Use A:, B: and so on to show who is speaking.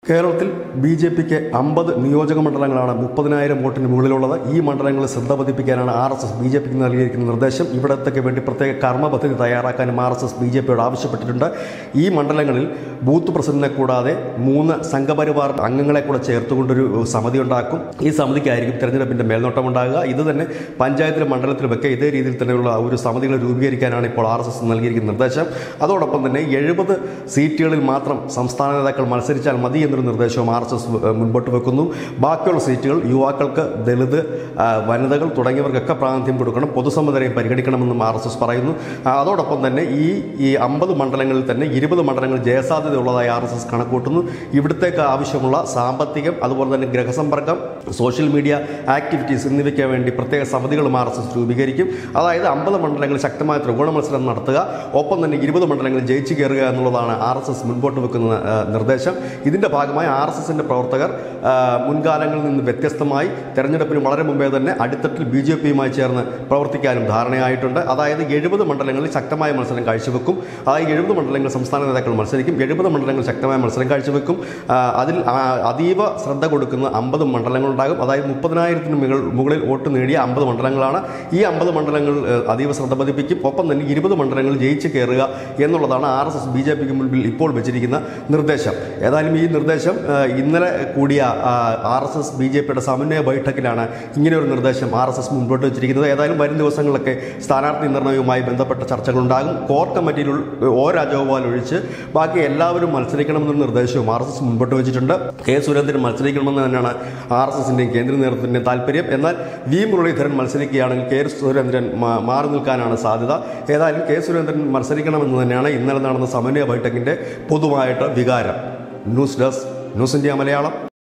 A: കേരളത്തിൽ B J പിക്ക് അമ്പത് നിയോജക മണ്ഡലങ്ങളാണ് മുപ്പതിനായിരം വോട്ടിന് മുകളിലുള്ളത് ഈ മണ്ഡലങ്ങളിൽ ശ്രദ്ധ പതിപ്പിക്കാനാണ് R S S B J പിക്ക് നൽകിയിരിക്കുന്ന നിർദ്ദേശം ഇവിടത്തേക്ക് വേണ്ടി പ്രത്യേക കർമ്മ പദ്ധതി തയ്യാറാക്കാനും R S S B J പിയോട് ആവശ്യപ്പെട്ടിട്ടുണ്ട് ഈ മണ്ഡലങ്ങളിൽ ബൂത്ത് പ്രസിഡന്റിനെ കൂടാതെ മൂന്ന് സംഘപരിവാർ അംഗങ്ങളെ കൂടെ ചേർത്തുകൊണ്ടൊരു സമിതി ഉണ്ടാക്കും ഈ സമിതിക്കായിരിക്കും തെരഞ്ഞെടുപ്പിന്റെ മേൽനോട്ടം ഉണ്ടാകുക ഇത് തന്നെ പഞ്ചായത്തിലും മണ്ഡലത്തിലുമൊക്കെ ഇതേ രീതിയിൽ തന്നെയുള്ള ഒരു സമിതികൾ രൂപീകരിക്കാനാണ് ഇപ്പോൾ ആർ എസ് എസ് നൽകിയിരിക്കുന്ന നിർദ്ദേശം അതോടൊപ്പം തന്നെ എഴുപത് സീറ്റുകളിൽ മാത്രം സംസ്ഥാന നേതാക്കൾ മത്സരിച്ചാൽ മതി എന്നൊരു നിർദ്ദേശവും ആർ എസ് എസ് മുൻപോട്ട് വെക്കുന്നു ബാക്കിയുള്ള സീറ്റുകൾ യുവാക്കൾക്ക് ദളിത് ആ, വനിതകൾ തുടങ്ങിയവർക്കൊക്കെ പ്രാതിനിധ്യം കൊടുക്കണം പൊതുസമ്മതരെയും പരിഗണിക്കണമെന്നും ആർ എസ് എസ് പറയുന്നു ആ, അതോടൊപ്പം തന്നെ ഈ ഈ അമ്പത് മണ്ഡലങ്ങളിൽ തന്നെ ഇരുപത് മണ്ഡലങ്ങൾ ജയസാധ്യതയുള്ളതായി ആർ എസ് എസ് കണക്കൂട്ടുന്നു ഇവിടത്തേക്ക് ആവശ്യമുള്ള സാമ്പത്തികം അതുപോലെ തന്നെ ഗ്രഹസമ്പർക്കം സോഷ്യൽ മീഡിയ ആക്ടിവിറ്റീസ് എന്നിവയ്ക്ക് വേണ്ടി പ്രത്യേക സമിതികളും ആർ എസ് എസ് രൂപീകരിക്കും അതായത് അമ്പത് മണ്ഡലങ്ങളിൽ ശക്തമായ ത്രികോണ മത്സരം നടത്തുക ഒപ്പം തന്നെ ഇരുപത് മണ്ഡലങ്ങളിൽ ജയിച്ചു കയറുക എന്നുള്ളതാണ് ആർ എസ് എസ് മുൻപോട്ട് വെക്കുന്ന ആ, നിർദ്ദേശം ഇതിന്റെ ഭാഗമായി ആർ എസ് എസിന്റെ പ്രവർത്തകർ ആ, മുൻകാലങ്ങളിൽ നിന്ന് വ്യത്യസ്തമായി തെരഞ്ഞെടുപ്പിന് വളരെ മുമ്പേ തന്നെ അടിത്തട്ടിൽ ബി ജെ പിയുമായി ചേർന്ന് പ്രവർത്തിക്കാനും ധാരണയായിട്ടുണ്ട് അതായത് എഴുപത് മണ്ഡലങ്ങളിൽ ശക്തമായ മത്സരം കാഴ്ചവെക്കും അതായത് എഴുപത് മണ്ഡലങ്ങളിൽ സംസ്ഥാന നേതാക്കൾ മത്സരിക്കും എഴുപത് മണ്ഡലങ്ങളിൽ ശക്തമായ മത്സരം കാഴ്ചവെക്കും ആ, അതിൽ ആ, അതീവ ശ്രദ്ധ കൊടുക്കുന്ന അമ്പത് മണ്ഡലങ്ങളുണ്ടാകും അതായത് മുപ്പതിനായിരത്തിന് മുകൾ മുകളിൽ വോട്ട് നേടിയ അമ്പത് മണ്ഡലങ്ങളാണ് ഈ അമ്പത് മണ്ഡലങ്ങൾ ഏഹ്, അതീവ ശ്രദ്ധ പതിപ്പിക്കും ഒപ്പം തന്നെ ഇരുപത് മണ്ഡലങ്ങൾ ജയിച്ച് കയറുക എന്നുള്ളതാണ് R S S B J പിക്ക് മുൻപിൽ ഇപ്പോൾ വെച്ചിരിക്കുന്ന നിർദ്ദേശം ഏതായാലും ഈ നിർദ്ദേശം ഏഹ്, ഇന്നലെ കൂടിയ R S S B J പിയുടെ സമന്വയ ബൈഠക്കിലാണ് ഇങ്ങനെ ഒരു നിർദ്ദേശം ആർ എസ് എസ് മുൻപോട്ട് വെച്ചിരിക്കുന്നത് ഏതായാലും വരും ദിവസങ്ങളിലൊക്കെ സ്ഥാനാർത്ഥി നിർണ്ണയവുമായി ബന്ധപ്പെട്ട ചർച്ചകളുണ്ടാകും കോർ കമ്മിറ്റിയിൽ ഉൾ- ഒ രാജഗോപാൽ ഒഴിച്ച് ബാക്കി എല്ലാവരും മത്സരിക്കണമെന്നൊരു നിർദ്ദേശവും ആർ എസ് എസ് മുൻപോട്ട് വെച്ചിട്ടുണ്ട് കെ സുരേന്ദ്രൻ മത്സരിക്കണമെന്ന് തന്നെയാണ് ആർ എസ് എസിന്റെയും കേന്ദ്ര നേതൃത്വത്തിന്റെയും താല്പര്യം എന്നാൽ വി മുരളീധരൻ മത്സരിക്കുകയാണെങ്കിൽ കെ സുരേന്ദ്രൻ മാ- മാറി നിൽക്കാനാണ് സാധ്യത ഏതായാലും കെ സുരേന്ദ്രൻ മത്സരിക്കണമെന്ന് തന്നെയാണ് ഇന്നലെ നടന്ന സമന്വയ ബൈഠക്കിന്റെ പൊതുവായിട്ട് വികാരം news desk News India Malayalam